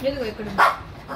ఇదిగో ఇక్కడ ఉంది.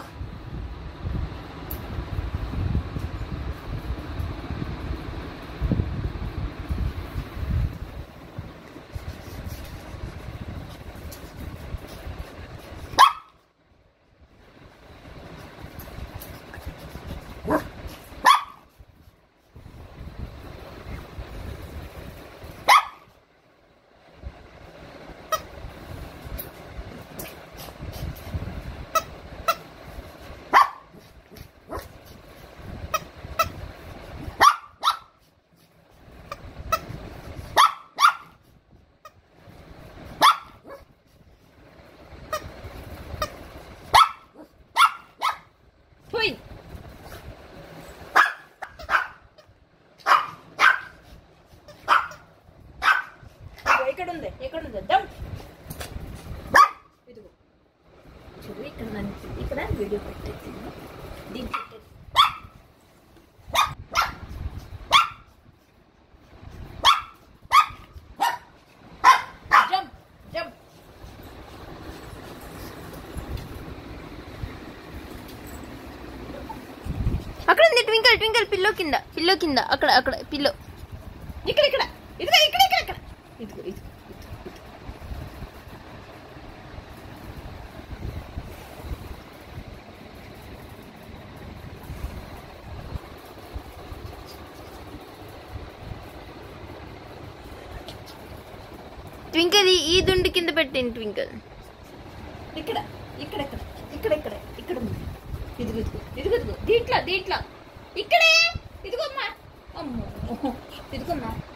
పోయి ఇదిగో ఇక్కడ ఉంది ఇక్కడ ఉంది దమ్ ఇదిగో చూడు ఇక్కడ నన్ను ఇక్కడ వీడియో పెట్టేసి దీన్ని పెట్టేసి జంప్ జంప్ అక్కడ ఉంది ట్వింకల్ ట్వింకల్ పిల్లో కింద పిల్లో కింద అక్కడ అక్కడ పిల్లో ఇక్కడ ఇక్కడ ఇదిగో ఇక్కడ ఇక్కడ ఇక్కడ ఇదిగో ఇదిగో ట్వింకల్ ఈ- ఈ దుండు కింద పెట్టింది ట్వింకల్ ఇక్కడ ఇక్కడ ఇక్కడ ఇక్కడ ఇక్కడ ఇక్కడ ఉంది ఇదిగో ఇదిగో ఇదిగో ఇదిగో దీంట్లో దీంట్లో ఇక్కడే ఇదిగో అమ్మా అమ్మో ఇదిగో అమ్మా